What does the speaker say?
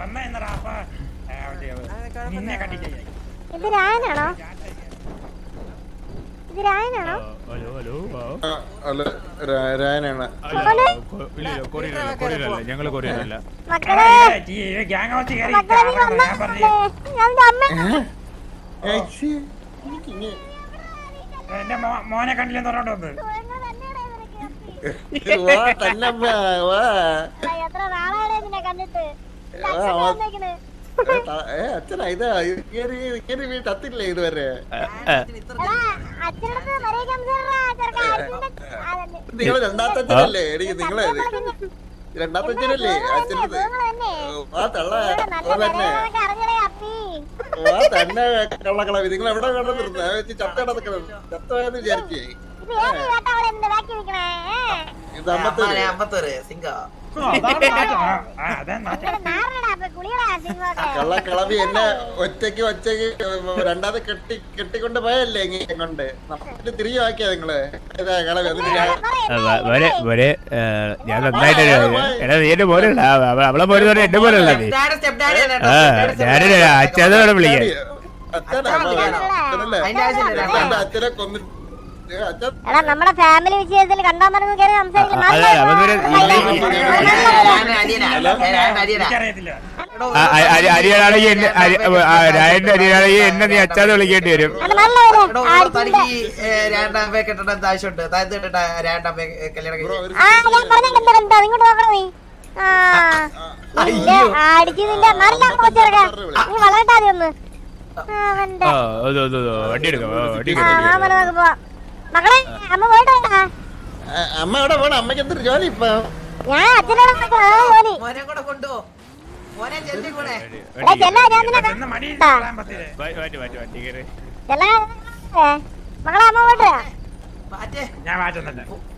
വന്ന എന്നടാ അപ്പ ആ, മറ്റേ, നിന്നെ കണ്ടിട്ട് ഇത് രായനാണോ ഇത് രായനാണോ ഹലോ ഹലോ ആ, അല്ല രാ- രായനാണ് കൊറിയറല്ല കൊറിയറല്ല ഞങ്ങള് കൊറിയറല്ല മക്കളെ ഗ്യാങ് ഹൗസ് കയറി മക്കളെ നീ ഞാൻ വന്നേ പറഞ്ഞു ഞാൻ നിന്റെ അമ്മ ഏയ്, ശ്ശേ, എനിക്കിങ്ങ- എന്റെ മോ- മോനെ കണ്ടില്ലെന്ന് പറഞ്ഞോണ്ട് വന്ന് വാ തന്നമ്മ വാ എത്ര നാളാണ് നിന്നെ കണ്ടിട്ട് ആ, ആ. ഏ, ത- ഏ, അച്ഛനാ ഇതാ ഇങ്ങനെ ഇങ്ങനെ വീട് തത്തില്ലേ ഇതുവരെ എടാ അച്ഛനടുത്ത് മര്യാദ സംസാരിടാ ചെറുക്കാ അച്ഛൻ്റെ നിങ്ങൾ രണ്ടാമത്തെ അച്ഛനല്ലേ എനിക്ക് നിങ്ങളെ രണ്ടാമത്തെ അച്ഛനല്ലേ അച്ഛനത് തന്നെ വാ തള്ള നല്ല വാ തന്നെ മര്യാദ അറിഞ്ഞടേ അപ്പി വാ തന്നെ കള്ളക്കളവി നിങ്ങൾ എവിടെ കണ്ടു നിർത്തുന്നത് വെച്ച് ചത്ത കിടക്കണം ചത്തവെന്ന് വിചാരിച്ചേ ഇത് ഏത് കേട്ടാ അവളെ എന്ത് ബാക്കി നിൽക്കണേ ഇത് അമ്പത്തൂര് അമ്പത്തൂര് സിംഗ നാരണടാ അപ്പൊ കുളിയടാ സിംഹമൊക്കെ കള്ളക്കളവി എന്നെ ഒറ്റയ്ക്ക് ഒറ്റയ്ക്ക് രണ്ടാമത് കെട്ടി കെട്ടിക്കൊണ്ട് പോയല്ലേ ഇങ്ങനെ കൊണ്ട് നമുക്ക് തിരികെ ആക്കിയാ നിങ്ങള് ഇതാ കളവി എന്നിട്ട് ഞാൻ വരെ വരെ ഞാൻ നന്നായിട്ട് എടാ നീ എന്റെ പോലെയല്ല അവ- അവളെ പോലെ തന്നെ എന്റെ പോലെയല്ല നീ ആ ഞാനൊരു അച്ഛനോടെ വിളിക്കാൻ അച്ഛനാ അമ്മ വേണം. അച്ഛനല്ലേ അതിന്റെ ആവശ്യമില്ല എന്റെ അച്ഛനെ കൊന്നിട്ട് ഏ, അച്ഛൻ എടാ നമ്മുടെ ഫാമിലി വിഷയത്തിൽ കണ്ടാ മറന്ന് കയറി സംസാരിക്കും അതെ അവനൊരു എനിക്കറിയത്തില്ല അരിയാണെങ്കിൽ എന്നെ അരി- ആ, രായന്റെ അരിയാണെങ്കിൽ എന്നെ നീ അച്ഛാന്ന് വിളിക്കേണ്ടി വരും തനിക്ക് രണ്ടാം പേ കെട്ടേണ്ട എന്താ ആവശ്യമുണ്ട് താൻ എന്ത് കെട്ടണ്ട രണ്ടാം പേ കല്യാണം ബ്രോ കഴിക്കാൻ? ഒരു ആ ഞാൻ പറഞ്ഞ കണ്ടോ കണ്ടോ ഇങ്ങോട്ട് നോക്കണം നീ ആ നിന്റെ അടിച്ച് നിന്റെ നല്ല പോച്ചെടുക്ക നീ വളരട്ടെ ആദ്യം ഒന്ന് ആ, അവന്റെ ആ അത് അത് അത് വണ്ടി എടുക്കാം ആ, വണ്ടി ആ എടുക്കാം, വണ്ടി വാ എടുക്കാം. മോനെ നമുക്ക് പോവാം മക്കളെ അമ്മ പോയിട്ട് വരാ ആ, അമ്മ എവിടെ പോണം അമ്മയ്ക്ക് എന്തൊരു ജോലി ഇപ്പൊ ഞാൻ അച്ഛനോട് നോക്കാം, ആ ജോലി മോനെ കൂടെ കൊണ്ടുപോ മോനെ ചെല്ലി കൂടെ വണ്ടി എടാ ചെല്ലാ ഞാൻ നിന്നെ ചെന്ന് മടി ആ. പത്തില് വണ്ടി വണ്ടി വണ്ടി വണ്ടി കയറി ചെല്ലാ ഏ, മക്കളെ അമ്മ പോയിട്ട് വരാം മാറ്റേ ഞാൻ മാറ്റുന്നുണ്ട്